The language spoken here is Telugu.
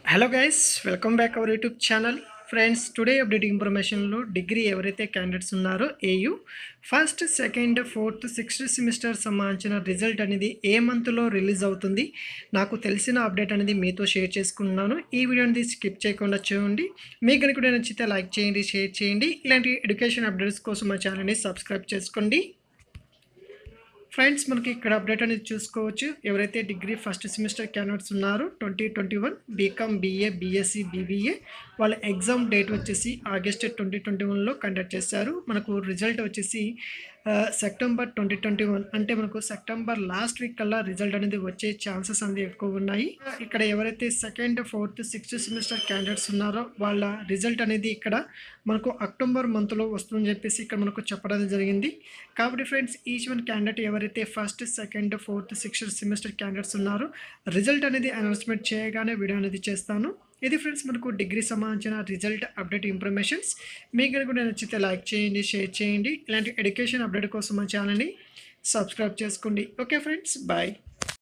hello guys welcome back our YouTube channel friends today update ఇన్ఫర్మేషన్లో డిగ్రీ ఎవరైతే క్యాండిడేట్స్ ఉన్నారో AU first second fourth sixth semester సంబంధించిన రిజల్ట్ అనేది ఏ మంత్లో రిలీజ్ అవుతుంది నాకు తెలిసిన అప్డేట్ అనేది మీతో షేర్ చేసుకున్నాను ఈ వీడియోని స్కిప్ చేయకుండా చూడండి మీకు కనుక వీడియో నచ్చితే లైక్ చేయండి షేర్ చేయండి ఇలాంటి ఎడ్యుకేషన్ అప్డేట్స్ కోసం మా ఛానల్ని సబ్స్క్రైబ్ చేసుకోండి ఫ్రెండ్స్ మనకి ఇక్కడ అప్డేట్ అనేది చూసుకోవచ్చు ఎవరైతే డిగ్రీ ఫస్ట్ సెమిస్టర్ క్యాండిడేట్స్ ఉన్నారో twenty twenty one BCom BA BSc BBA వాళ్ళ ఎగ్జామ్ డేట్ వచ్చేసి ఆగస్ట్ ట్వంటీ ట్వంటీ వన్లో కండక్ట్ చేశారు మనకు రిజల్ట్ వచ్చేసి ఆ, సెప్టెంబర్ ట్వంటీ ట్వంటీ వన్ అంటే మనకు సెప్టెంబర్ లాస్ట్ వీక్ కల్లా రిజల్ట్ అనేది వచ్చే ఛాన్సెస్ అనేది ఎక్కువ ఉన్నాయి ఇక్కడ ఎవరైతే second fourth sixth semester candidates ఉన్నారో వాళ్ళ రిజల్ట్ అనేది ఇక్కడ మనకు అక్టోబర్ మంత్లో వస్తుందని చెప్పేసి ఇక్కడ మనకు చెప్పడం జరిగింది కాబట్టి ఫ్రెండ్స్ ఈచ్ వన్ క్యాండిడేట్ ఎవరైతే first second fourth sixth semester candidates ఉన్నారో రిజల్ట్ అనేది అనౌన్స్మెంట్ చేయగానే వీడియో అనేది చేస్తాను ఇది ఫ్రెండ్స్ మనకు డిగ్రీ సంబంధించిన రిజల్ట్ అప్డేట్ ఇన్ఫర్మేషన్స్ మీకు కనుక నచ్చితే లైక్ చేయండి షేర్ చేయండి ఇలాంటి ఎడ్యుకేషన్ అప్డేట్ కోసం మా ఛానల్ని సబ్స్క్రైబ్ చేసుకోండి ఓకే ఫ్రెండ్స్ బాయ్